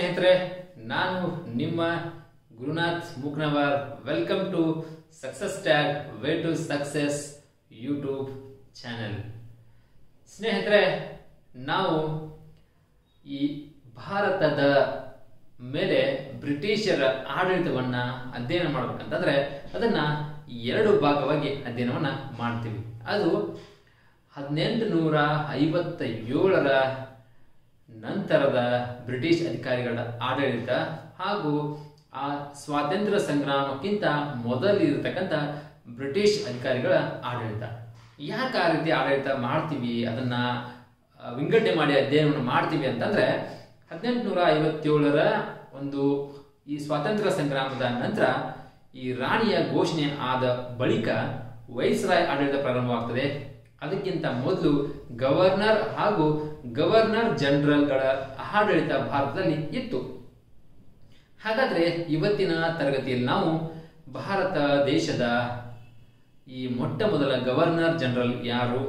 ಸ್ನೇಹಿತರೆ ನಾನು ನಿಮ್ಮ Gurunath Muknavar welcome to success tag way to success YouTube channel ಸ್ನೇಹಿತರೆ ನಾವು ಈ ಭಾರತದ ಮೇಲೆ ಬ್ರಿಟಿಷರ ಆಡಳಿತವನ್ನ ಅಧ್ಯಯನ ಮಾಡ್ಬೇಕಂತಂದ್ರೆ ಅದನ್ನ ಎರಡು ಭಾಗವಾಗಿ ಅಧ್ಯಯನವನ್ನ ಮಾಡ್ತೀವಿ ಅದು ಹದಿನೆಂಟು ನೂರ ಐವತ್ತ ಏಳರ ನಂತರದ ಬ್ರಿಟಿಷ್ ಅಧಿಕಾರಿಗಳ ಆಡಳಿತ ಹಾಗೂ ಆ ಸ್ವಾತಂತ್ರ್ಯ ಸಂಗ್ರಾಮಕ್ಕಿಂತ ಮೊದಲಿರತಕ್ಕಂಥ ಬ್ರಿಟಿಷ್ ಅಧಿಕಾರಿಗಳ ಆಡಳಿತ ಯಾಕೆ ಆ ರೀತಿ ಆಡಳಿತ ಮಾಡ್ತೀವಿ ಅದನ್ನ ಆ, ವಿಂಗಡಣೆ ಮಾಡಿ ಅಧ್ಯಯನವನ್ನು ಮಾಡ್ತೀವಿ ಅಂತಂದ್ರೆ ಹದಿನೆಂಟುನೂರ ಐವತ್ತೇಳರ ಒಂದು ಈ ಸ್ವಾತಂತ್ರ್ಯ ಸಂಗ್ರಾಮದ ನಂತರ ಈ ರಾಣಿಯ ಘೋಷಣೆ ಆದ ಬಳಿಕ ವೈಸ್ರಾಯ್ ಆಡಳಿತ ಪ್ರಾರಂಭವಾಗ್ತದೆ ಅದಕ್ಕಿಂತ ಮೊದಲು ಗವರ್ನರ್ ಹಾಗೂ ಗವರ್ನರ್ ಜನರಲ್ಗಳ ಆಡಳಿತ ಭಾರತದಲ್ಲಿ ಇತ್ತು ಹಾಗಾದ್ರೆ ಇವತ್ತಿನ ತರಗತಿಯಲ್ಲಿ ನಾವು ಭಾರತ ದೇಶದ ಈ ಮೊಟ್ಟ ಮೊದಲ ಗವರ್ನರ್ ಜನರಲ್ ಯಾರು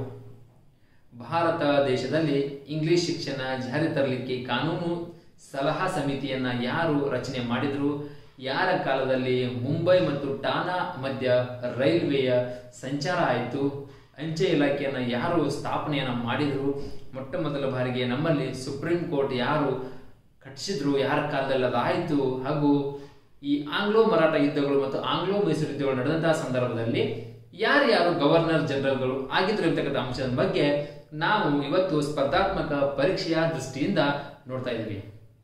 ಭಾರತ ದೇಶದಲ್ಲಿ ಇಂಗ್ಲಿಷ್ ಶಿಕ್ಷಣ ಜಾರಿ ತರಲಿಕ್ಕೆ ಕಾನೂನು ಸಲಹಾ ಸಮಿತಿಯನ್ನ ಯಾರು ರಚನೆ ಮಾಡಿದ್ರು ಯಾರ ಕಾಲದಲ್ಲಿ ಮುಂಬೈ ಮತ್ತು ಟಾನಾ ಮಧ್ಯ ರೈಲ್ವೆಯ ಸಂಚಾರ ಆಯಿತು ಅಂಚೆ ಇಲಾಖೆಯನ್ನ ಯಾರು ಸ್ಥಾಪನೆಯನ್ನ ಮಾಡಿದ್ರು ಮೊಟ್ಟ ಮೊದಲ ಬಾರಿಗೆ ನಮ್ಮಲ್ಲಿ ಸುಪ್ರೀಂ ಕೋರ್ಟ್ ಯಾರು ಕಟ್ಟಿಸಿದ್ರು ಯಾರ ಕಾಲದಲ್ಲಿ ಅದಾಯಿತು ಹಾಗೂ ಈ ಆಂಗ್ಲೋ ಮರಾಠ ಯುದ್ಧಗಳು ಮತ್ತು ಆಂಗ್ಲೋ ಮೈಸೂರು ಯುದ್ಧಗಳು ನಡೆದಂತಹ ಸಂದರ್ಭದಲ್ಲಿ ಯಾರ್ಯಾರು ಗವರ್ನರ್ ಜನರಲ್ಗಳು ಆಗಿದ್ರು ಇರ್ತಕ್ಕಂಥ ಅಂಶದ ಬಗ್ಗೆ ನಾವು ಇವತ್ತು ಸ್ಪರ್ಧಾತ್ಮಕ ಪರೀಕ್ಷೆಯ ದೃಷ್ಟಿಯಿಂದ ನೋಡ್ತಾ ಇದ್ದೀವಿ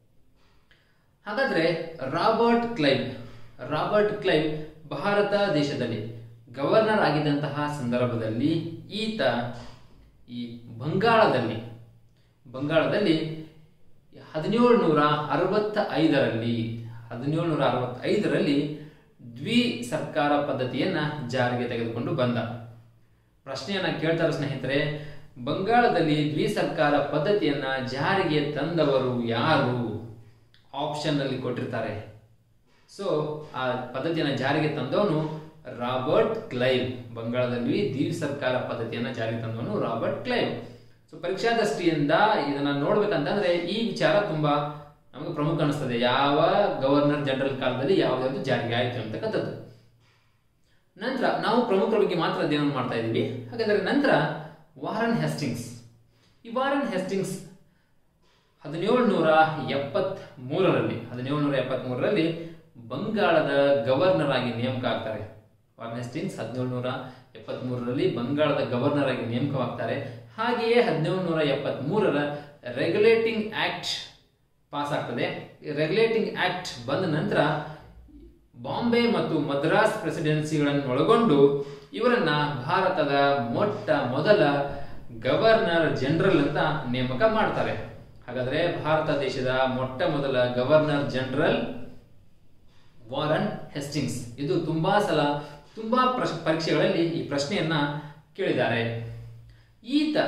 ಹಾಗಾದ್ರೆ Robert Clive Robert Clive Bharat ದೇಶದಲ್ಲಿ ಗವರ್ನರ್ ಆಗಿದ್ದಂತಹ ಸಂದರ್ಭದಲ್ಲಿ ಈತ ಈ ಬಂಗಾಳದಲ್ಲಿ ಬಂಗಾಳದಲ್ಲಿ ಹದಿನೇಳು ನೂರ ಅರವತ್ತ ಐದರಲ್ಲಿ ಹದಿನೇಳು ನೂರ ಅರವತ್ತೈದರಲ್ಲಿ ದ್ವಿ ಸರ್ಕಾರ ಪದ್ಧತಿಯನ್ನ ಜಾರಿಗೆ ತೆಗೆದುಕೊಂಡು ಬಂದ ಪ್ರಶ್ನೆಯನ್ನ ಕೇಳ್ತಾರೆ ಸ್ನೇಹಿತರೆ ಬಂಗಾಳದಲ್ಲಿ ದ್ವಿ ಸರ್ಕಾರ ಪದ್ಧತಿಯನ್ನ ಜಾರಿಗೆ ತಂದವರು ಯಾರು ಆಪ್ಷನ್ ಅಲ್ಲಿ ಕೊಟ್ಟಿರ್ತಾರೆ ಸೊ ಆ ಪದ್ಧತಿಯನ್ನ ಜಾರಿಗೆ ತಂದವನು ರಾಬರ್ಟ್ ಕ್ಲೈವ್ ಬಂಗಾಳದಲ್ಲಿ ದ್ವಿ ಸರ್ಕಾರ ಪದ್ಧತಿಯನ್ನ ಜಾರಿಗೆ ತಂದವನು ರಾಬರ್ಟ್ ಕ್ಲೈವ್ ಸೊ ಪರೀಕ್ಷಾ ದೃಷ್ಟಿಯಿಂದ ಇದನ್ನ ನೋಡ್ಬೇಕಂತಂದ್ರೆ ಈ ವಿಚಾರ ತುಂಬಾ ನಮಗೆ ಪ್ರಮುಖ ಅನಿಸ್ತದೆ ಯಾವ ಗವರ್ನರ್ ಜನರಲ್ ಕಾಲದಲ್ಲಿ ಯಾವುದಾದ್ರು ಜಾರಿಗೆ ಆಯಿತು ಅಂತಕ್ಕಂಥದ್ದು ನಂತರ ನಾವು ಪ್ರಮುಖರ ಬಗ್ಗೆ ಮಾತ್ರ ಅಧ್ಯಯನ ಮಾಡ್ತಾ ಇದ್ದೀವಿ ಹಾಗಾದ್ರೆ ನಂತರ ವಾರನ್ ಹೆಸ್ಟಿಂಗ್ಸ್ ಈ ವಾರನ್ ಹೆಸ್ಟಿಂಗ್ಸ್ ಹದಿನೇಳು ನೂರ ಎಪ್ಪತ್ತ್ ಮೂರರಲ್ಲಿ ಹದಿನೇಳು ನೂರ ಎಪ್ಪತ್ತ್ ಮೂರರಲ್ಲಿ ಬಂಗಾಳದ ಗವರ್ನರ್ ಆಗಿ ನೇಮಕ ಆಗ್ತಾರೆ ವಾರನ್ ಹೆಸ್ಟಿಂಗ್ಸ್ ಹದಿನೇಳು ನೂರ ಎಪ್ಪತ್ತ್ ಮೂರರಲ್ಲಿ ಬಂಗಾಳದ ಗವರ್ನರ್ ಆಗಿ ನೇಮಕವಾಗ್ತಾರೆ ಹಾಗೆಯೇ ಹದಿನೇಳು ನೂರ ಎಪ್ಪತ್ತ್ ಮೂರರ ರೆಗ್ಯುಲೇಟಿಂಗ್ ಆಕ್ಟ್ ಪಾಸ್ ಆಗ್ತದೆ ರೆಗ್ಯುಲೇಟಿಂಗ್ ಆಕ್ಟ್ ಬಂದ ನಂತರ ಬಾಂಬೆ ಮತ್ತು ಮದ್ರಾಸ್ ಪ್ರೆಸಿಡೆನ್ಸಿಗಳನ್ನು ಒಳಗೊಂಡು ಇವರನ್ನ ಭಾರತದ ಮೊಟ್ಟ ಮೊದಲ ಗವರ್ನರ್ ಜನರಲ್ ಅಂತ ನೇಮಕ ಮಾಡ್ತಾರೆ ಹಾಗಾದ್ರೆ ಭಾರತ ದೇಶದ ಮೊಟ್ಟ ಮೊದಲ ಗವರ್ನರ್ ಜನರಲ್ ವಾರನ್ ಹೆಸ್ಟಿಂಗ್ಸ್ ಇದು ತುಂಬಾ ಸಲ ತುಂಬಾ ಪ್ರಶ್- ಪರೀಕ್ಷೆಗಳಲ್ಲಿ ಈ ಪ್ರಶ್ನೆಯನ್ನ ಕೇಳಿದ್ದಾರೆ ಈತ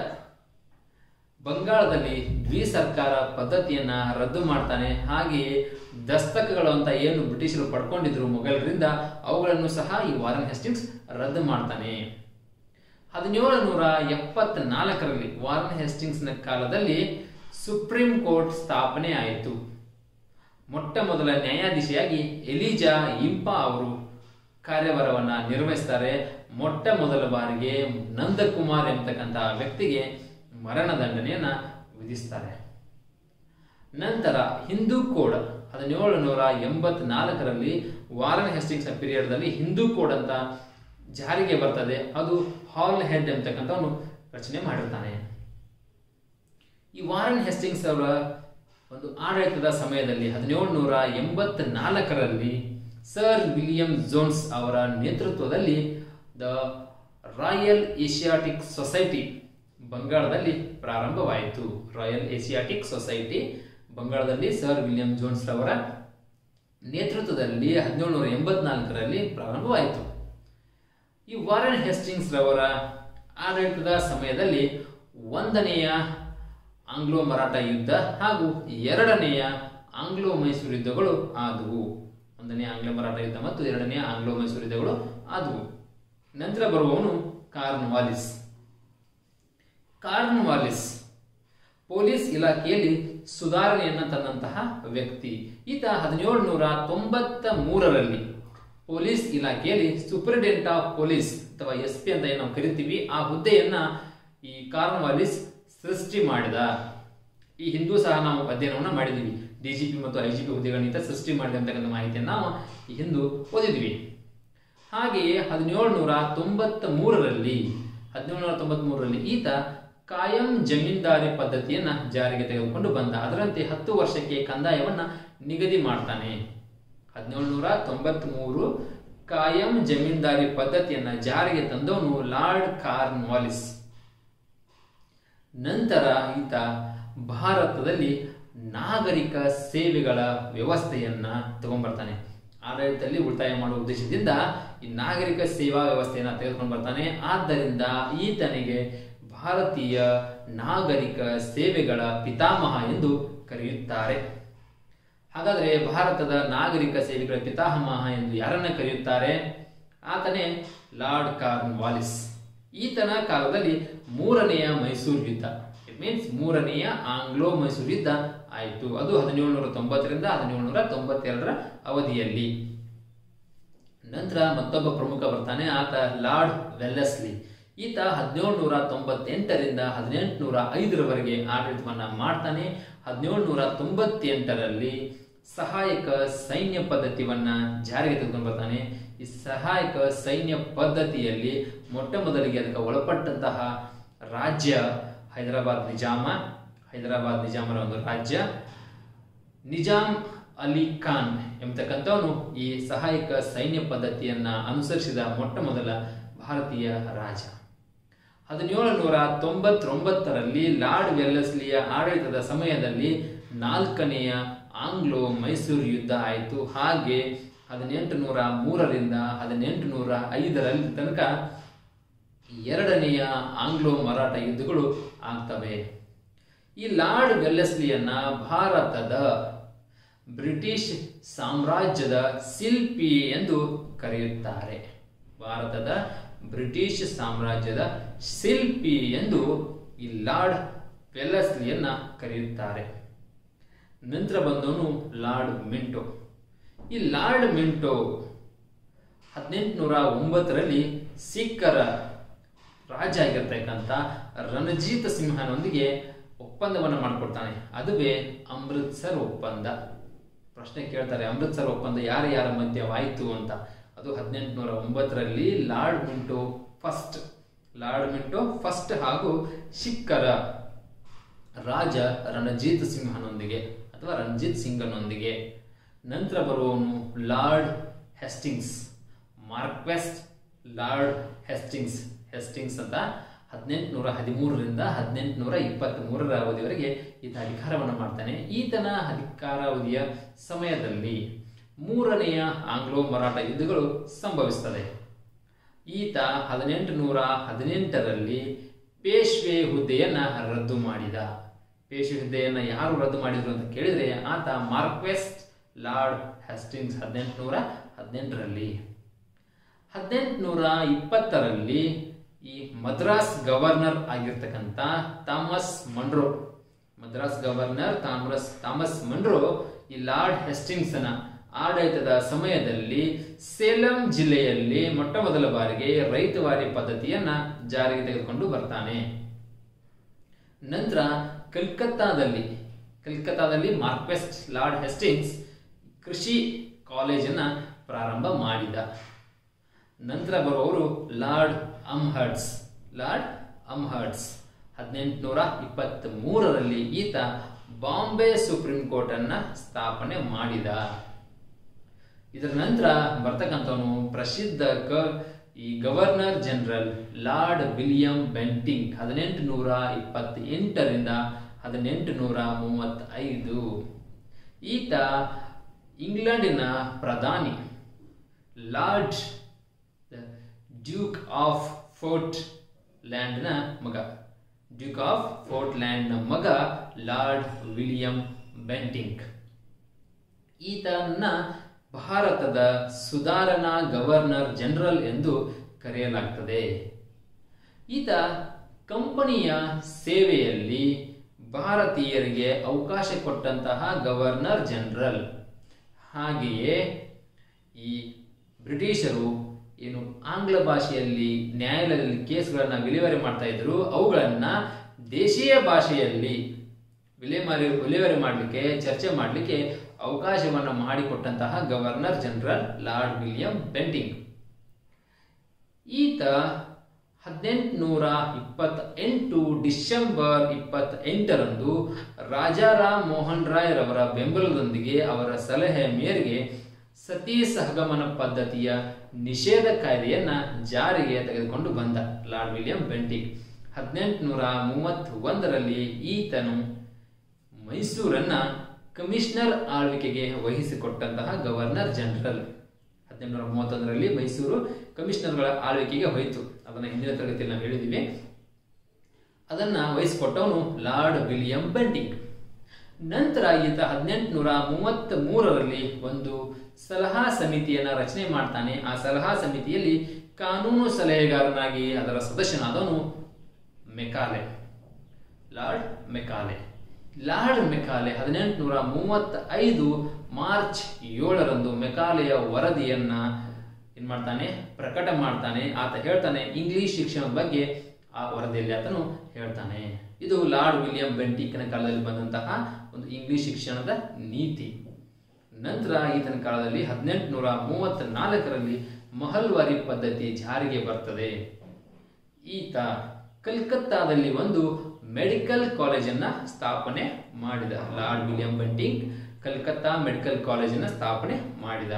ಬಂಗಾಳದಲ್ಲಿ ದ್ವಿ ಸರ್ಕಾರ ಪದ್ಧತಿಯನ್ನ ರದ್ದು ಮಾಡ್ತಾನೆ ಹಾಗೆಯೇ ದಸ್ತಕಗಳು ಅಂತ ಏನು ಬ್ರಿಟಿಷರು ಪಡ್ಕೊಂಡಿದ್ರು ಮೊಘಲರಿಂದ ಅವುಗಳನ್ನು ಸಹ ಈ ವಾರನ್ ಹೆಸ್ಟಿಂಗ್ಸ್ ರದ್ದು ಮಾಡ್ತಾನೆ ಹದಿನೇಳು ನೂರ ಎಪ್ಪತ್ನಾಲ್ಕರಲ್ಲಿ ವಾರನ್ ಹೆಸ್ಟಿಂಗ್ಸ್ನ ಕಾಲದಲ್ಲಿ ಸುಪ್ರೀಂ ಕೋರ್ಟ್ ಸ್ಥಾಪನೆ ಆಯಿತು ಮೊಟ್ಟ ಮೊದಲ ನ್ಯಾಯಾಧೀಶಿಯಾಗಿ ಎಲಿಜಾ ಇಂಪಾ ಅವರು ಕಾರ್ಯಭಾರವನ್ನ ನಿರ್ವಹಿಸ್ತಾರೆ ಮೊಟ್ಟ ಮೊದಲ ಬಾರಿಗೆ ನಂದಕುಮಾರ್ ಎಂಬತಕ್ಕಂತಹ ವ್ಯಕ್ತಿಗೆ ಮರಣದಂಡನೆಯನ್ನ ವಿಧಿಸ್ತಾರೆ ನಂತರ ಹಿಂದೂ ಕೋಡ್ ಹದಿನೇಳು ನೂರ ಎಂಬತ್ನಾಲ್ಕರಲ್ಲಿ ವಾರನ್ ಹೆಸ್ಟಿಂಗ್ಸ್ ಪೀರಿಯಡ್ದಲ್ಲಿ ಹಿಂದೂ ಕೋಡ್ ಅಂತ ಜಾರಿಗೆ ಬರ್ತದೆ ಅದು ಹಾಲ್ ಹೆಡ್ ಎಂಬತಕ್ಕಂಥವನು ರಚನೆ ಮಾಡಿರ್ತಾನೆ ಈ ವಾರನ್ ಹೆಸ್ಟಿಂಗ್ಸ್ ಅವರ ಒಂದು ಆಡಳಿತದ ಸಮಯದಲ್ಲಿ ಹದಿನೇಳು ನೂರ ಎಂಬತ್ನಾಲ್ಕರಲ್ಲಿ ಸರ್ ವಿಲಿಯಂ ಜೋನ್ಸ್ ಅವರ ನೇತೃತ್ವದಲ್ಲಿ ದ ರಾಯಲ್ ಏಷಿಯಾಟಿಕ್ ಸೊಸೈಟಿ ಬಂಗಾಳದಲ್ಲಿ ಪ್ರಾರಂಭವಾಯಿತು ರಾಯಲ್ ಏಷಿಯಾಟಿಕ್ ಸೊಸೈಟಿ ಬಂಗಾಳದಲ್ಲಿ ಸರ್ ವಿಲಿಯಂ ಜೋನ್ಸ್ ರವರ ನೇತೃತ್ವದಲ್ಲಿ ಹದಿನೇಳು ನೂರ ಎಂಬತ್ನಾಲ್ಕರಲ್ಲಿ ಪ್ರಾರಂಭವಾಯಿತು ಈ ವಾರನ್ ಹೆಸ್ಟಿಂಗ್ಸ್ ರವರ ಆಡಳಿತದ ಸಮಯದಲ್ಲಿ ಒಂದನೆಯ ಆಂಗ್ಲೋ ಮರಾಠ ಯುದ್ಧ ಹಾಗೂ ಎರಡನೆಯ ಆಂಗ್ಲೋ ಮೈಸೂರು ಯುದ್ಧಗಳು ಆದವು ಒಂದನೇ ಆಂಗ್ಲೋ ಮರಾಠ ಯುದ್ಧ ಮತ್ತು ಎರಡನೆಯ ಆಂಗ್ಲೋ ಮೈಸೂರು ಯುದ್ಧಗಳು ಆದವು ನಂತರ ಬರುವವನು Cornwallis Cornwallis police ಇಲಾಖೆಯಲ್ಲಿ ಸುಧಾರಣೆಯನ್ನ ತಂದಂತಹ ವ್ಯಕ್ತಿ ಈತ ಹದಿನೇಳು ನೂರ ತೊಂಬತ್ತ ಮೂರರಲ್ಲಿ ಪೊಲೀಸ್ ಇಲಾಖೆಯಲ್ಲಿ ಸೂಪರಿಂಟೆಂಡೆಂಟ್ ಆಫ್ ಪೊಲೀಸ್ ಅಥವಾ ಎಸ್ ಪಿ ಅಂತ ಏನು ನಾವು ಕರಿತೀವಿ ಆ ಹುದ್ದೆಯನ್ನ ಈ ಕಾರ್ನ್ವಾಲಿಸ್ ಸೃಷ್ಟಿ ಮಾಡಿದ ಈ ಹಿಂದೂ ಸಹ ನಾವು ಅಧ್ಯಯನವನ್ನ ಮಾಡಿದೀವಿ ಡಿಜಿಪಿ ಮತ್ತು ಐಜಿಪಿ ಹುದ್ದೆಗಳನ್ನ ಸೃಷ್ಟಿ ಮಾಡಿದ ಅಂತಕ್ಕಂಥ ಮಾಹಿತಿಯನ್ನು ನಾವು ಈ ಹಿಂದೂ ಓದಿದ್ವಿ ಹಾಗೆಯೇ ಹದಿನೇಳು ನೂರ ತೊಂಬತ್ತ ಮೂರರಲ್ಲಿ ಹದಿನೇಳು ನೂರ ತೊಂಬತ್ ಮೂರರಲ್ಲಿ ಈತ ಕಾಯಂ ಜಮೀನ್ದಾರಿ ಪದ್ಧತಿಯನ್ನ ಜಾರಿಗೆ ತೆಗೆದುಕೊಂಡು ಬಂದ ಅದರಂತೆ ಹತ್ತು ವರ್ಷಕ್ಕೆ ಕಂದಾಯವನ್ನ ನಿಗದಿ ಮಾಡ್ತಾನೆ ಹದಿನೇಳು ನೂರ ತೊಂಬತ್ ಮೂರು ಕಾಯಂ ಜಮೀನ್ದಾರಿ ಪದ್ಧತಿಯನ್ನ ಜಾರಿಗೆ ತಂದವನು ಲಾರ್ಡ್ ಕಾರ್ನ್ವಾಲಿಸ್ ನಂತರ ಈತ ಭಾರತದಲ್ಲಿ ನಾಗರಿಕ ಸೇವೆಗಳ ವ್ಯವಸ್ಥೆಯನ್ನ ತಗೊಂಡ್ಬರ್ತಾನೆ ಆಡಳಿತದಲ್ಲಿ ಉಳಿತಾಯ ಮಾಡುವ ಉದ್ದೇಶದಿಂದ ಈ ನಾಗರಿಕ ಸೇವಾ ವ್ಯವಸ್ಥೆಯನ್ನ ತೆಗೆದುಕೊಂಡು ಬರ್ತಾನೆ ಆದ್ದರಿಂದ ಈತನಿಗೆ ಭಾರತೀಯ ನಾಗರಿಕ ಸೇವೆಗಳ ಪಿತಾಮಹ ಎಂದು ಕರೆಯುತ್ತಾರೆ ಹಾಗಾದ್ರೆ ಭಾರತದ ನಾಗರಿಕ ಸೇವೆಗಳ ಪಿತಾಮಹ ಎಂದು ಯಾರನ್ನ ಕರೆಯುತ್ತಾರೆ ಆತನೇ ಲಾರ್ಡ್ ಕಾರ್ನ್ ವಾಲಿಸ್ ಈತನ ಕಾಲದಲ್ಲಿ ಮೂರನೆಯ ಮೈಸೂರು ಯುದ್ಧ ಇಟ್ ಮೀನ್ಸ್ ಮೂರನೆಯ ಆಂಗ್ಲೋ ಮೈಸೂರು ಯುದ್ಧ ಆಯಿತು ಅದು ಹದಿನೇಳು ನೂರ ತೊಂಬತ್ತರಿಂದ ಹದಿನೇಳು ನೂರ ತೊಂಬತ್ತೆರಡರ ಅವಧಿಯಲ್ಲಿ ನಂತರ ಮತ್ತೊಬ್ಬ ಪ್ರಮುಖ ಬರ್ತಾನೆ ಆತ ಲಾರ್ಡ್ ವೆಲ್ಲೆಸ್ಲಿ ಈತ ಹದಿನೇಳು ನೂರ ತೊಂಬತ್ತೆಂಟರಿಂದ ಹದಿನೆಂಟು ನೂರ ಐದರವರೆಗೆ ಆಡಳಿತವನ್ನ ಮಾಡ್ತಾನೆ ಹದಿನೇಳು ನೂರ ತೊಂಬತ್ತೆಂಟರಲ್ಲಿ ಸಹಾಯಕ ಸೈನ್ಯ ಪದ್ಧತಿಯನ್ನ ಜಾರಿಗೆ ತೆಗೆದುಕೊಂಡು ಬರ್ತಾನೆ ಈ ಸಹಾಯಕ ಸೈನ್ಯ ಪದ್ಧತಿಯಲ್ಲಿ ಮೊಟ್ಟ ಮೊದಲಿಗೆ ಅದಕ್ಕೆ ಒಳಪಟ್ಟಂತಹ ರಾಜ್ಯ ಹೈದರಾಬಾದ್ ನಿಜಾಮ ಹೈದರಾಬಾದ್ ನಿಜಾಮರ ಒಂದು ರಾಜ್ಯ ನಿಜಾಮ್ ಅಲಿ ಖಾನ್ ಎಂಬತಕ್ಕಂಥವನು ಈ ಸಹಾಯಕ ಸೈನ್ಯ ಪದ್ಧತಿಯನ್ನ ಅನುಸರಿಸಿದ ಮೊಟ್ಟ ಮೊದಲ ಭಾರತೀಯ ರಾಜ ಹದಿನೇಳು ನೂರ ತೊಂಬತ್ತೊಂಬತ್ತರಲ್ಲಿ ಲಾರ್ಡ್ ವೆಲ್ಲೆಸ್ಲಿಯ ಆಡಳಿತದ ಸಮಯದಲ್ಲಿ ನಾಲ್ಕನೆಯ ಆಂಗ್ಲೋ ಮೈಸೂರು ಯುದ್ಧ ಆಯಿತು ಹಾಗೆ ಹದಿನೆಂಟು ನೂರ ಮೂರರಿಂದ ಹದಿನೆಂಟು ನೂರ ಐದರಲ್ಲಿ ತನಕ ಎರಡನೆಯ ಆಂಗ್ಲೋ ಮರಾಠ ಯುದ್ಧಗಳು ಆಗ್ತವೆ ಈ ಲಾರ್ಡ್ ವೆಲ್ಲೆಸ್ಲಿಯನ್ನ ಭಾರತದ ಬ್ರಿಟಿಷ್ ಸಾಮ್ರಾಜ್ಯದ ಶಿಲ್ಪಿ ಎಂದು ಕರೆಯುತ್ತಾರೆ ಭಾರತದ ಬ್ರಿಟಿಷ್ ಸಾಮ್ರಾಜ್ಯದ ಶಿಲ್ಪಿ ಎಂದು ಈ ಲಾರ್ಡ್ ವೆಲ್ಲಸ್ಲಿಯನ್ನ ಕರೆಯುತ್ತಾರೆ ನಂತರ ಬಂದವನು ಲಾರ್ಡ್ ಮಿಂಟೋ ಈ ಲಾರ್ಡ್ ಮಿಂಟೋ ಹದಿನೆಂಟುನೂರ ಒಂಬತ್ತರಲ್ಲಿ ಸಿಖ್ಖರ ರಾಜ ಆಗಿರ್ತಕ್ಕಂಥ ರಣಜೀತ್ ಸಿಂಹನೊಂದಿಗೆ ಒಪ್ಪಂದವನ್ನು ಮಾಡಿಕೊಡ್ತಾನೆ ಅದುವೇ ಅಮೃತ್ಸರ್ ಒಪ್ಪಂದ ಪ್ರಶ್ನೆ ಕೇಳ್ತಾರೆ ಅಮೃತ್ಸರ್ ಒಪ್ಪಂದ ಯಾರ ಯಾರ ಮಧ್ಯವಾಯಿತು ಅಂತ ಅದು ಹದಿನೆಂಟುನೂರ ಒಂಬತ್ತರಲ್ಲಿ lord Minto first lord Minto first ಹಾಗೂ ಸಿಖ್ಖರ ರಾಜ ರಣಜೀತ್ ಸಿಂಹನೊಂದಿಗೆ ಅಥವಾ ರಣಜಿತ್ ಸಿಂಗನೊಂದಿಗೆ ನಂತರ ಬರುವವನು lord Hastings marquess lord Hastings Hastings ಅಂತ ಹದಿನೆಂಟುನೂರ ಹದಿಮೂರರಿಂದ ಹದಿನೆಂಟುನೂರ ಇಪ್ಪತ್ತ್ ಮೂರರ ಅವಧಿವರೆಗೆ ಈತ ಅಧಿಕಾರವನ್ನು ಮಾಡ್ತಾನೆ ಈತನ ಅಧಿಕಾರಾವಧಿಯ ಸಮಯದಲ್ಲಿ ಮೂರನೆಯ ಆಂಗ್ಲೋ ಮರಾಠ ಯುದ್ಧಗಳು ಸಂಭವಿಸ್ತದೆ ಈತ ಹದಿನೆಂಟು ನೂರ ಹದಿನೆಂಟರಲ್ಲಿ ಪೇಶ್ವೆ ಹುದ್ದೆಯನ್ನ ರದ್ದು ಮಾಡಿದ ಪೇಶ್ವೆ ಹುದ್ದೆಯನ್ನ ಯಾರು ರದ್ದು ಮಾಡಿದ್ರು ಅಂತ ಕೇಳಿದ್ರೆ ಆತ ಮಾರ್ಕ್ವೆಸ್ಟ್ ಲಾರ್ಡ್ ಹೆಸ್ಟಿಂಗ್ಸ್ ಹದಿನೆಂಟುನೂರ ಹದಿನೆಂಟರಲ್ಲಿ ಹದಿನೆಂಟುನೂರ ಇಪ್ಪತ್ತರಲ್ಲಿ ಈ ಮದ್ರಾಸ್ ಗವರ್ನರ್ ಆಗಿರ್ತಕ್ಕಂಥ Thomas Munro Madras governor Thomas Thomas Munro ಈ ಲಾರ್ಡ್ ಹೆಸ್ಟಿಂಗ್ಸನ ಆಡಳಿತದ ಸಮಯದಲ್ಲಿ ಸೇಲಂ ಜಿಲ್ಲೆಯಲ್ಲಿ ಮೊಟ್ಟ ಮೊದಲ ಬಾರಿಗೆ ರೈತವಾರಿ ಪದ್ಧತಿಯನ್ನ ಜಾರಿಗೆ ತೆಗೆದುಕೊಂಡು ಬರ್ತಾನೆ ನಂತರ ಕಲ್ಕತ್ತಾದಲ್ಲಿ ಕಲ್ಕತ್ತಾದಲ್ಲಿ ಮಾರ್ಕ್ವೆಸ್ಟ್ ಲಾರ್ಡ್ ಹೆಸ್ಟಿಂಗ್ಸ್ ಕೃಷಿ ಕಾಲೇಜನ್ನ ಪ್ರಾರಂಭ ಮಾಡಿದ ನಂತರ ಬರುವವರು ಲಾರ್ಡ್ ಅಮ್ಹರ್ಟ್ಸ್ ಲಾರ್ಡ್ ಅಮ್ಹರ್ಟ್ಸ್ ಹದಿನೆಂಟುನೂರ ಇಪ್ಪತ್ತ್ ಮೂರರಲ್ಲಿ ಈತ ಬಾಂಬೆ ಸುಪ್ರೀಂ ಕೋರ್ಟ್ ಅನ್ನ ಸ್ಥಾಪನೆ ಮಾಡಿದ ಇದರ ನಂತರ ಬರ್ತಕ್ಕಂಥವನು ಪ್ರಸಿದ್ಧ ಕ ಈ governor general lord William Bentinck ಹದಿನೆಂಟು ನೂರ ಇಪ್ಪತ್ತೆಂಟರಿಂದ ಹದಿನೆಂಟು ನೂರ ಮೂವತ್ತೈದು ಈತ ಇಂಗ್ಲೆಂಡಿನ ಪ್ರಧಾನಿ ಲಾರ್ಡ್ ಡ್ಯೂಕ್ ಆಫ್ ಫೋರ್ಟ್ ಲ್ಯಾಂಡ್ನ ಮಗ ಡ್ಯೂಕ್ ಆಫ್ ಫೋರ್ಟ್ ಲ್ಯಾಂಡ್ನ ಮಗ ಲಾರ್ಡ್ ವಿಲಿಯಂ ಬೆಂಟಿಂಗ್ ಈತನ ಭಾರತದ ಸುಧಾರಣಾ ಗವರ್ನರ್ ಜನರಲ್ ಎಂದು ಕರೆಯಲಾಗ್ತದೆ ಈತ ಕಂಪನಿಯ ಸೇವೆಯಲ್ಲಿ ಭಾರತೀಯರಿಗೆ ಅವಕಾಶ ಕೊಟ್ಟಂತಹ ಗವರ್ನರ್ ಜನರಲ್ ಹಾಗೆಯೇ ಈ ಬ್ರಿಟಿಷರು ಏನು ಆಂಗ್ಲ ಭಾಷೆಯಲ್ಲಿ ನ್ಯಾಯಾಲಯದಲ್ಲಿ ಕೇಸ್ಗಳನ್ನ ವಿಲೇವಾರಿ ಮಾಡ್ತಾ ಇದ್ರು ಅವುಗಳನ್ನ ದೇಶೀಯ ಭಾಷೆಯಲ್ಲಿ ವಿಲೇಮಾರಿ ವಿಲೇವಾರಿ ಮಾಡಲಿಕ್ಕೆ ಚರ್ಚೆ ಮಾಡಲಿಕ್ಕೆ ಅವಕಾಶವನ್ನು ಮಾಡಿಕೊಟ್ಟಂತಹ governor general lord William Bentinck ಈತ ಹದಿನೆಂಟುನೂರ ಇಪ್ಪತ್ತ ಎಂಟು ಡಿಸೆಂಬರ್ ಇಪ್ಪತ್ತ ಎಂಟರಂದು ರಾಜಾರಾಮ್ ಮೋಹನ್ ರಾಯ್ ರವರ ಬೆಂಬಲದೊಂದಿಗೆ ಅವರ ಸಲಹೆ ಮೇರೆಗೆ ಸತಿ ಸಹಗಮನ ಪದ್ಧತಿಯ ನಿಷೇಧ ಕಾಯ್ದೆಯನ್ನ ಜಾರಿಗೆ ತೆಗೆದುಕೊಂಡು ಬಂದ ಲಾರ್ಡ್ ವಿಲಿಯಂ ಬೆಂಟಿಂಗ್ ಹದಿನೆಂಟುನೂರ ಮೂವತ್ತ್ ಒಂದರಲ್ಲಿ ಈತನು ಮೈಸೂರನ್ನ ಕಮಿಷನರ್ ಆಳ್ವಿಕೆಗೆ ವಹಿಸಿಕೊಟ್ಟಂತಹ ಗವರ್ನರ್ ಜನರಲ್ ಹದಿನೆಂಟುನೂರ ಮೂವತ್ತೊಂದರಲ್ಲಿ ಮೈಸೂರು ಕಮಿಷನರ್ಗಳ ಆಳ್ವಿಕೆಗೆ ಹೋಯಿತು ಅದನ್ನ ಹಿಂದಿನ ತರಗತಿಯಲ್ಲಿ ನಾವು ಹೇಳಿದ್ದೀವಿ ಅದನ್ನ ವಹಿಸಿಕೊಟ್ಟವನು ಲಾರ್ಡ್ ವಿಲಿಯಂ ಬೆಂಟಿಂಗ್ ನಂತರ ಈತ ಹದಿನೆಂಟುನೂರ ಮೂವತ್ತ್ ಮೂರರಲ್ಲಿ ಒಂದು ಸಲಹಾ ಸಮಿತಿಯನ್ನ ರಚನೆ ಮಾಡ್ತಾನೆ ಆ ಸಲಹಾ ಸಮಿತಿಯಲ್ಲಿ ಕಾನೂನು ಸಲಹೆಗಾರನಾಗಿ ಅದರ ಸದಸ್ಯನಾದವನು Macaulay lord Macaulay lord Macaulay ಹದಿನೆಂಟುನೂರ ಮೂವತ್ತ ಐದು ಮಾರ್ಚ್ ಏಳರಂದು ಮೆಕಾಲೆಯ ವರದಿಯನ್ನ ಏನ್ ಮಾಡ್ತಾನೆ ಪ್ರಕಟ ಮಾಡ್ತಾನೆ ಆತ ಹೇಳ್ತಾನೆ ಇಂಗ್ಲಿಷ್ ಶಿಕ್ಷಣದ ಬಗ್ಗೆ ಆ ವರದಿಯಲ್ಲಿ ಆತನು ಹೇಳ್ತಾನೆ ಇದು ಲಾರ್ಡ್ ವಿಲಿಯಂ ಬೆಂಟಿಕ್ನ ಕಾಲದಲ್ಲಿ ಬಂದಂತಹ ಒಂದು ಇಂಗ್ಲಿಷ್ ಶಿಕ್ಷಣದ ನೀತಿ ನಂತರ ಈತನ ಕಾಲದಲ್ಲಿ ಹದಿನೆಂಟುನೂರ ಮೂವತ್ತ್ ನಾಲ್ಕರಲ್ಲಿ ಮಹಲ್ವಾರಿ ಪದ್ಧತಿ ಜಾರಿಗೆ ಬರ್ತದೆ ಈತ ಕಲ್ಕತ್ತಾದಲ್ಲಿ ಒಂದು ಮೆಡಿಕಲ್ ಕಾಲೇಜನ್ನ ಸ್ಥಾಪನೆ ಮಾಡಿದ lord William Bentinck Calcutta medical ಕಾಲೇಜನ್ನ ಸ್ಥಾಪನೆ ಮಾಡಿದ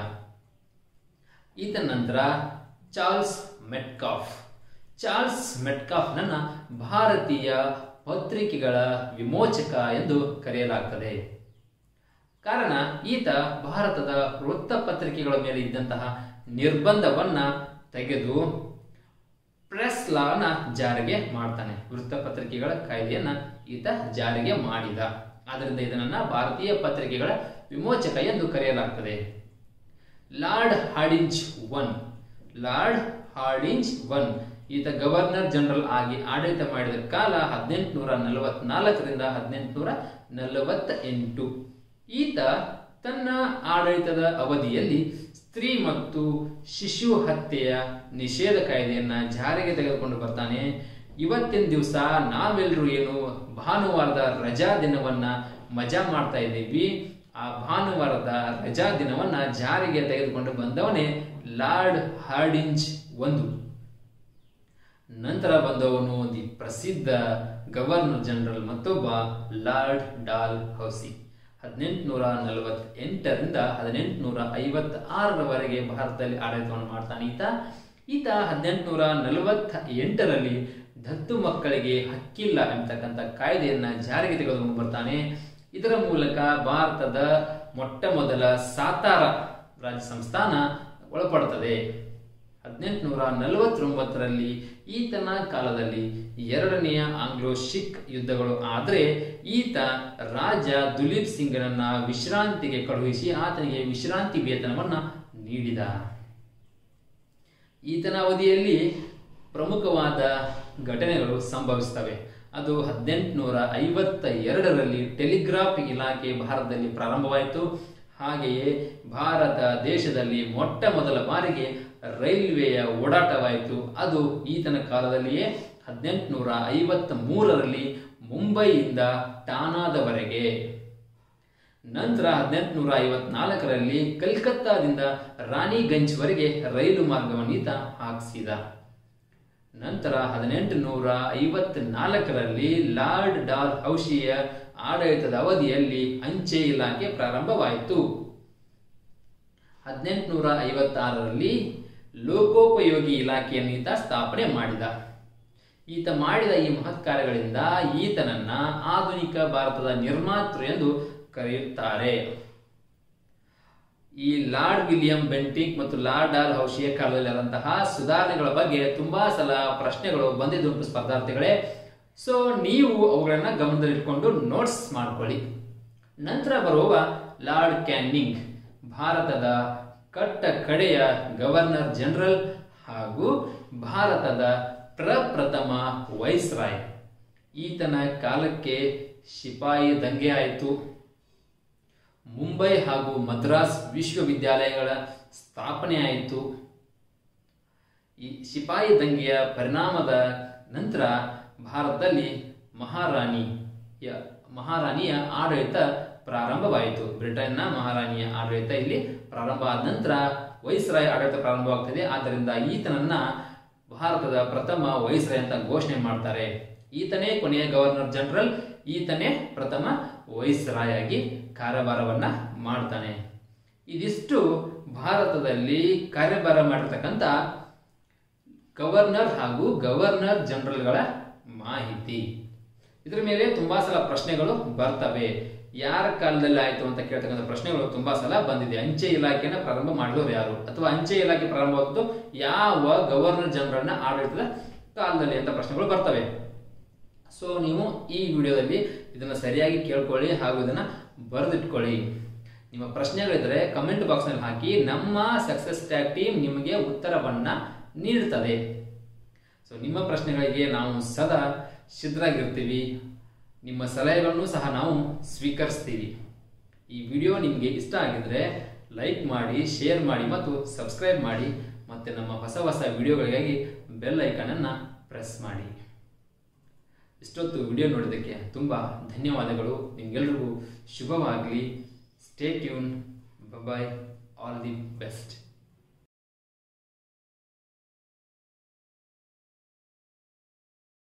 ಈತ ನಂತರ ಚಾರ್ಲ್ಸ್ ಮೆಟ್ಕಾಫ್ ಚಾರ್ಲ್ಸ್ ಮೆಟ್ಕಾಫ್ನನ್ನ ಭಾರತೀಯ ಪತ್ರಿಕೆಗಳ ವಿಮೋಚಕ ಎಂದು ಕರೆಯಲಾಗ್ತದೆ ಕಾರಣ ಈತ ಭಾರತದ ವೃತ್ತಪತ್ರಿಕೆಗಳ ಮೇಲೆ ಇದ್ದಂತಹ ನಿರ್ಬಂಧವನ್ನ ತೆಗೆದು ಪ್ರೆಸ್ ಲಾನ ಜಾರಿಗೆ ಮಾಡ್ತಾನೆ ವೃತ್ತಪತ್ರಿಕೆಗಳ ಕಾಯ್ದೆಯನ್ನ ಈತ ಜಾರಿಗೆ ಮಾಡಿದ ಆದ್ದರಿಂದ ಇದನ್ನ ಭಾರತೀಯ ಪತ್ರಿಕೆಗಳ ವಿಮೋಚಕ ಎಂದು ಕರೆಯಲಾಗ್ತದೆ lord Hardinge one lord Hardinge one ಈತ ಗವರ್ನರ್ ಜನರಲ್ ಆಗಿ ಆಡಳಿತ ಮಾಡಿದ ಕಾಲ ಹದಿನೆಂಟುನೂರ ನಲವತ್ನಾಲ್ಕರಿಂದ ಹದಿನೆಂಟುನೂರ ನಲವತ್ತ ಎಂಟು ಈತ ತನ್ನ ಆಡಳಿತದ ಅವಧಿಯಲ್ಲಿ ಸ್ತ್ರೀ ಮತ್ತು ಶಿಶು ಹತ್ಯೆಯ ನಿಷೇಧ ಕಾಯ್ದೆಯನ್ನ ಜಾರಿಗೆ ತೆಗೆದುಕೊಂಡು ಬರ್ತಾನೆ ಇವತ್ತಿನ ದಿವಸ ನಾವೆಲ್ಲರೂ ಏನು ಭಾನುವಾರದ ರಜಾ ದಿನವನ್ನ ಮಜಾ ಮಾಡ್ತಾ ಇದ್ದೀವಿ ಆ ಭಾನುವಾರದ ರಜಾ ದಿನವನ್ನ ಜಾರಿಗೆ ತೆಗೆದುಕೊಂಡು ಬಂದವನೇ ಲಾರ್ಡ್ ಹಾರ್ಡಿಂಜ್ ಒಂದು ನಂತರ ಬಂದವನು ದಿ ಪ್ರಸಿದ್ಧ ಗವರ್ನರ್ ಜನರಲ್ ಮತ್ತೊಬ್ಬ ಲಾರ್ಡ್ ಡಾಲ್ ಹೌಸಿ ಹದಿನೆಂಟುನೂರ ನಲವತ್ತೆಂಟರಿಂದ ಹದಿನೆಂಟುನೂರ ಐವತ್ತ ಆರರವರೆಗೆ ಭಾರತದಲ್ಲಿ ಆಡಳಿತವನ್ನು ಮಾಡ್ತಾನೆ ಈತ ಈತ ಹದಿನೆಂಟುನೂರ ನಲವತ್ತ ಎಂಟರಲ್ಲಿ ದತ್ತು ಮಕ್ಕಳಿಗೆ ಹಕ್ಕಿಲ್ಲ ಎಂಬತಕ್ಕಂಥ ಕಾಯ್ದೆಯನ್ನ ಜಾರಿಗೆ ತೆಗೆದುಕೊಂಡು ಬರ್ತಾನೆ ಇದರ ಮೂಲಕ ಭಾರತದ ಮೊಟ್ಟ ಮೊದಲ ಸಾತಾರ ರಾಜ್ಯ ಸಂಸ್ಥಾನ ಒಳಪಡುತ್ತದೆ ಹದಿನೆಂಟುನೂರ ನಲವತ್ತೊಂಬತ್ತರಲ್ಲಿ ಈತನ ಕಾಲದಲ್ಲಿ ಎರಡನೆಯ ಆಂಗ್ಲೋ ಶಿಖ್ ಯುದ್ಧಗಳು ಆದರೆ ಈತ ರಾಜ ದುಲೀಪ್ ಸಿಂಗ್ನನ್ನ ವಿಶ್ರಾಂತಿಗೆ ಕಳುಹಿಸಿ ಆತನಿಗೆ ವಿಶ್ರಾಂತಿ ವೇತನವನ್ನ ನೀಡಿದ ಈತನ ಅವಧಿಯಲ್ಲಿ ಪ್ರಮುಖವಾದ ಘಟನೆಗಳು ಸಂಭವಿಸ್ತವೆ ಅದು ಹದಿನೆಂಟುನೂರ ಐವತ್ತ ಎರಡರಲ್ಲಿ ಟೆಲಿಗ್ರಾಫ್ ಇಲಾಖೆ ಭಾರತದಲ್ಲಿ ಪ್ರಾರಂಭವಾಯಿತು ಹಾಗೆಯೇ ಭಾರತ ದೇಶದಲ್ಲಿ ಮೊಟ್ಟ ಮೊದಲ ಬಾರಿಗೆ ರೈಲ್ವೆಯ ಓಡಾಟವಾಯಿತು ಅದು ಈತನ ಕಾಲದಲ್ಲಿಯೇ ಹದಿನೆಂಟುನೂರ ಐವತ್ತ ಮೂರರಲ್ಲಿ ಮುಂಬೈಯಿಂದ ಟಾನಾದವರೆಗೆ ನಂತರ ಹದಿನೆಂಟುನೂರ ಐವತ್ನಾಲ್ಕರಲ್ಲಿ ಕಲ್ಕತ್ತಾದಿಂದ ರಾಣಿಗಂಜ್ವರೆಗೆ ರೈಲು ಮಾರ್ಗವನ್ನು ಈತ ಹಾಕಿಸಿದ ನಂತರ ಹದಿನೆಂಟು ನೂರ ಐವತ್ನಾಲ್ಕರಲ್ಲಿ ಲಾರ್ಡ್ ಡಾಲ್ ಹೌಶಿಯ ಆಡಳಿತದ ಅವಧಿಯಲ್ಲಿ ಅಂಚೆ ಇಲಾಖೆ ಪ್ರಾರಂಭವಾಯಿತು ಹದಿನೆಂಟುನೂರ ಐವತ್ತಾರರಲ್ಲಿ ಲೋಕೋಪಯೋಗಿ ಇಲಾಖೆಯನ್ನು ಈತ ಸ್ಥಾಪನೆ ಮಾಡಿದ ಈತ ಮಾಡಿದ ಈ ಮಹತ್ ಕಾರ್ಯಗಳಿಂದ ಈತನನ್ನ ಆಧುನಿಕ ಭಾರತದ ನಿರ್ಮಾತೃ ಎಂದು ಕರೆಯುತ್ತಾರೆ ಈ ಲಾರ್ಡ್ ವಿಲಿಯಂ ಬೆಂಟಿಂಗ್ ಮತ್ತು ಲಾರ್ಡ್ ಡಾಲ್ ಹೌಶಿಯ ಕಾಲದಲ್ಲಿ ಆದಂತಹ ಸುಧಾರಣೆಗಳ ಬಗ್ಗೆ ತುಂಬಾ ಸಲ ಪ್ರಶ್ನೆಗಳು ಬಂದಿದ್ದುಂಟು ಸ್ಪರ್ಧಾರ್ಥಿಗಳೇ ಸೊ ನೀವು ಅವುಗಳನ್ನ ಗಮನದಲ್ಲಿಟ್ಕೊಂಡು ನೋಟ್ಸ್ ಮಾಡ್ಕೊಳ್ಳಿ ನಂತರ ಬರುವ ಲಾರ್ಡ್ ಕ್ಯಾನಿಂಗ್ ಭಾರತದ ಕಟ್ಟ ಕಡೆಯ ಗವರ್ನರ್ ಜನರಲ್ ಹಾಗೂ ಭಾರತದ ಪ್ರಪ್ರಥಮ ವೈಸ್ರಾಯ್ ಈತನ ಕಾಲಕ್ಕೆ ಶಿಪಾಯಿ ದಂಗೆ ಆಯಿತು ಮುಂಬೈ ಹಾಗೂ ಮದ್ರಾಸ್ ವಿಶ್ವವಿದ್ಯಾಲಯಗಳ ಸ್ಥಾಪನೆ ಆಯಿತು ಈ ಶಿಪಾಯಿ ದಂಗೆಯ ಪರಿಣಾಮದ ನಂತರ ಭಾರತದಲ್ಲಿ ಮಹಾರಾಣಿಯ ಮಹಾರಾಣಿಯ ಆಡಳಿತ ಪ್ರಾರಂಭವಾಯಿತು ಬ್ರಿಟನ್ನ ಮಹಾರಾಣಿಯ ಆಡಳಿತ ಇಲ್ಲಿ ಪ್ರಾರಂಭ ಆದ ನಂತರ ವೈಸ್ರಾಯ್ ಆಡಳಿತ ಪ್ರಾರಂಭವಾಗ್ತದೆ ಆದ್ದರಿಂದ ಈತನನ್ನ ಭಾರತದ ಪ್ರಥಮ ವೈಸ್ರಾಯ್ ಅಂತ ಘೋಷಣೆ ಮಾಡ್ತಾರೆ ಈತನೇ ಕೊನೆಯ ಗವರ್ನರ್ ಜನರಲ್ ಈತನೇ ಪ್ರಥಮ ವೈಸ್ರಾಯ್ ಆಗಿ ಕಾರ್ಯಭಾರವನ್ನ ಮಾಡ್ತಾನೆ ಇದಿಷ್ಟು ಭಾರತದಲ್ಲಿ ಕಾರ್ಯಭಾರ ಮಾಡಿರ್ತಕ್ಕಂಥ ಗವರ್ನರ್ ಹಾಗೂ ಗವರ್ನರ್ ಜನರಲ್ಗಳ ಮಾಹಿತಿ ಇದರ ಮೇಲೆ ತುಂಬಾ ಸಲ ಪ್ರಶ್ನೆಗಳು ಬರ್ತವೆ ಯಾರ ಕಾಲದಲ್ಲಿ ಆಯ್ತು ಅಂತ ಕೇಳ್ತಕ್ಕಂಥ ಪ್ರಶ್ನೆಗಳು ತುಂಬಾ ಸಲ ಬಂದಿದೆ ಅಂಚೆ ಇಲಾಖೆನ ಪ್ರಾರಂಭ ಮಾಡಿದವರು ಯಾರು ಅಥವಾ ಅಂಚೆ ಇಲಾಖೆ ಪ್ರಾರಂಭವಾದದ್ದು ಯಾವ ಗವರ್ನರ್ ಜನರಲ್ನ ಆಡಳಿತದ ಕಾಲದಲ್ಲಿ ಅಂತ ಪ್ರಶ್ನೆಗಳು ಬರ್ತವೆ ಸೊ ನೀವು ಈ ವಿಡಿಯೋದಲ್ಲಿ ಇದನ್ನ ಸರಿಯಾಗಿ ಕೇಳ್ಕೊಳ್ಳಿ ಹಾಗೂ ಇದನ್ನ ಬರೆದಿಟ್ಕೊಳ್ಳಿ ನಿಮ್ಮ ಪ್ರಶ್ನೆಗಳಿದ್ರೆ ಕಮೆಂಟ್ ಬಾಕ್ಸ್ನಲ್ಲಿ ಹಾಕಿ ನಮ್ಮ ಸಕ್ಸಸ್ ಟ್ಯಾಗ್ ಟೀಮ್ ನಿಮಗೆ ಉತ್ತರವನ್ನ ನೀಡುತ್ತದೆ ಸೊ ನಿಮ್ಮ ಪ್ರಶ್ನೆಗಳಿಗೆ ನಾವು ಸದಾ ಸಿದ್ಧರಾಗಿರ್ತೀವಿ ನಿಮ್ಮ ಸಲಹೆಗಳನ್ನು ಸಹ ನಾವು ಸ್ವೀಕರಿಸ್ತೀವಿ ಈ ವಿಡಿಯೋ ನಿಮಗೆ ಇಷ್ಟ ಆಗಿದ್ರೆ ಲೈಕ್ ಮಾಡಿ ಶೇರ್ ಮಾಡಿ ಮತ್ತು ಸಬ್ಸ್ಕ್ರೈಬ್ ಮಾಡಿ ಮತ್ತೆ ನಮ್ಮ ಹೊಸ ಹೊಸ ವಿಡಿಯೋಗಳಿಗಾಗಿ ಬೆಲ್ ಐಕನನ್ನು ಪ್ರೆಸ್ ಮಾಡಿ ಇಷ್ಟೊತ್ತು ವಿಡಿಯೋ ನೋಡಿದ್ದಕ್ಕೆ ತುಂಬ ಧನ್ಯವಾದಗಳು ನಿಮ್ಗೆಲ್ರಿಗೂ ಶುಭವಾಗಲಿ stay tune bye all the best